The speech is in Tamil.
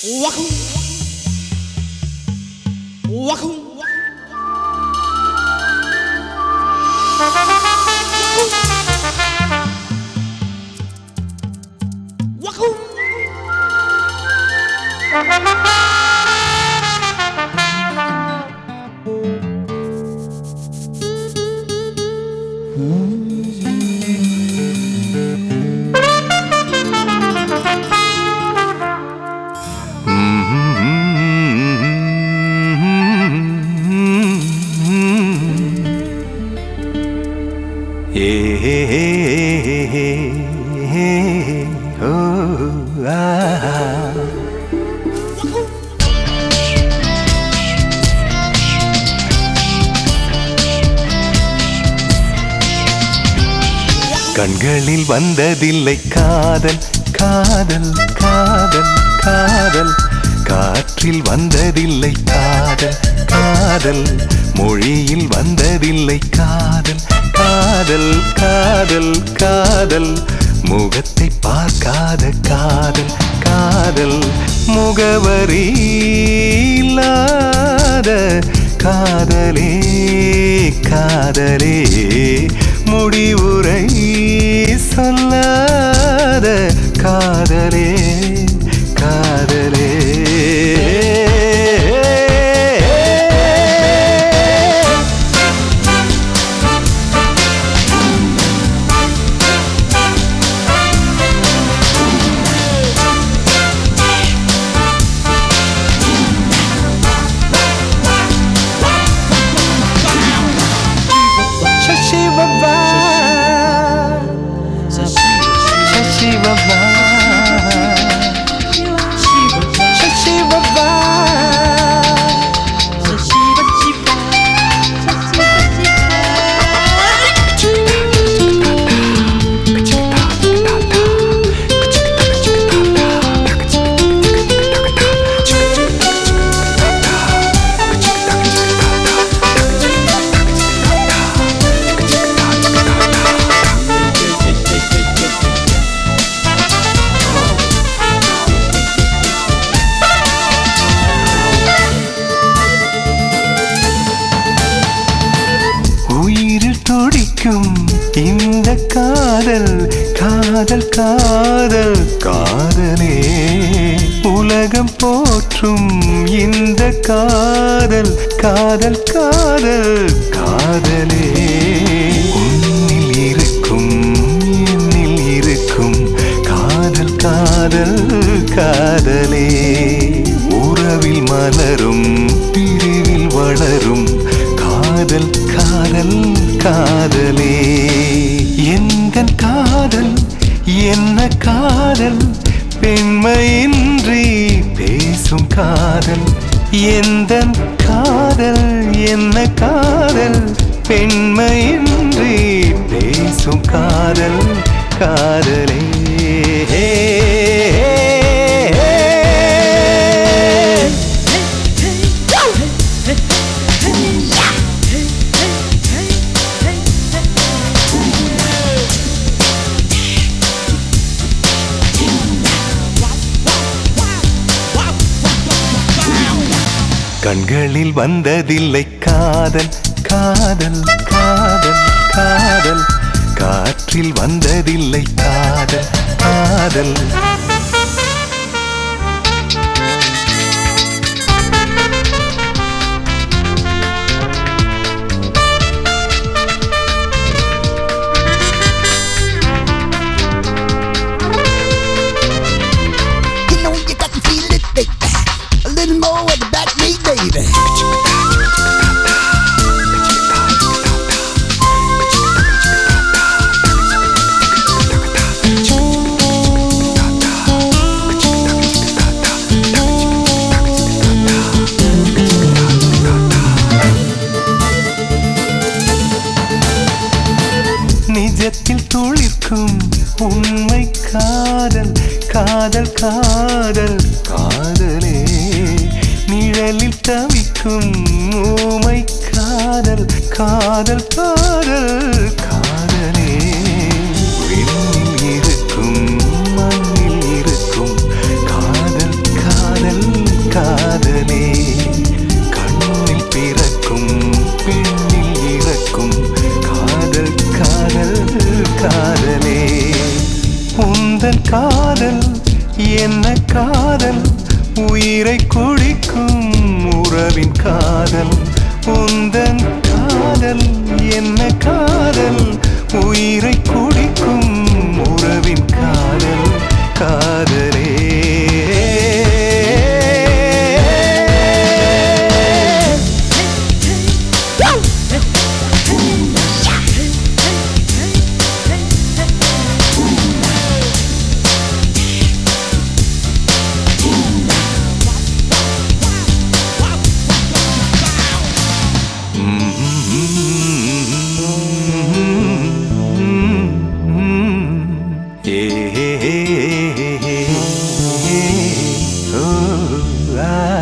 Wahoo! Wahoo! Wahoo! கண்களில் வந்ததில்லை காதல் காதல் காதல் காதல் காற்றில் வந்ததில்லை காதல் காதல் மொழியில் வந்ததில்லை காதல் காதல் காதல் காதல் முகத்தை பார்க்காத காதல் காதல் முகவரி இல்லாத காதலே காதலே முடிவுரை சொல்லாத காதலே காதலே சசி பாபா சசி பாபா சசி பாபா உயிரில் துடிக்கும் இந்த காதல் காதல் காதல் காதலே உலகம் போற்றும் இந்த காதல் காதல் காதல் காதலே உன்னில் இருக்கும் என்னில் இருக்கும் காதல் காதல் காதலே உறவில் மலரும் பிரிவில் வளரும் காதல் காதல் காதலே எந்த காதல் என்ன காதல் பெண்மையின்றி பேசும் காதல் எந்த காதல் என்ன காதல் பெண்மையின்றி பேசும் காதல் காதலே கண்களில் வந்ததில்லை காதல் காதல் காதல் காதல் காற்றில் வந்ததில்லை காதல் காதல் You know you got to feel it, baby. A little more of the back beat, baby. நிஜத்தில் துளிர்க்கும் உண்மை காதல் காதல் காதல் காதலே நிழலில் தவிக்கும் ஊமை காதல் காதல் காதல் காதலே விண்ணில் இருக்கும் மண்ணில் இருக்கும் காதல் காதல் என்ன காதல் உயிரை குடிக்கும் உறவின் காதல் உந்தன் காதல் என்ன காதல் உயிரை குடிக்கும் உறவின் காதல் காதலே ஏ ஓ ஆ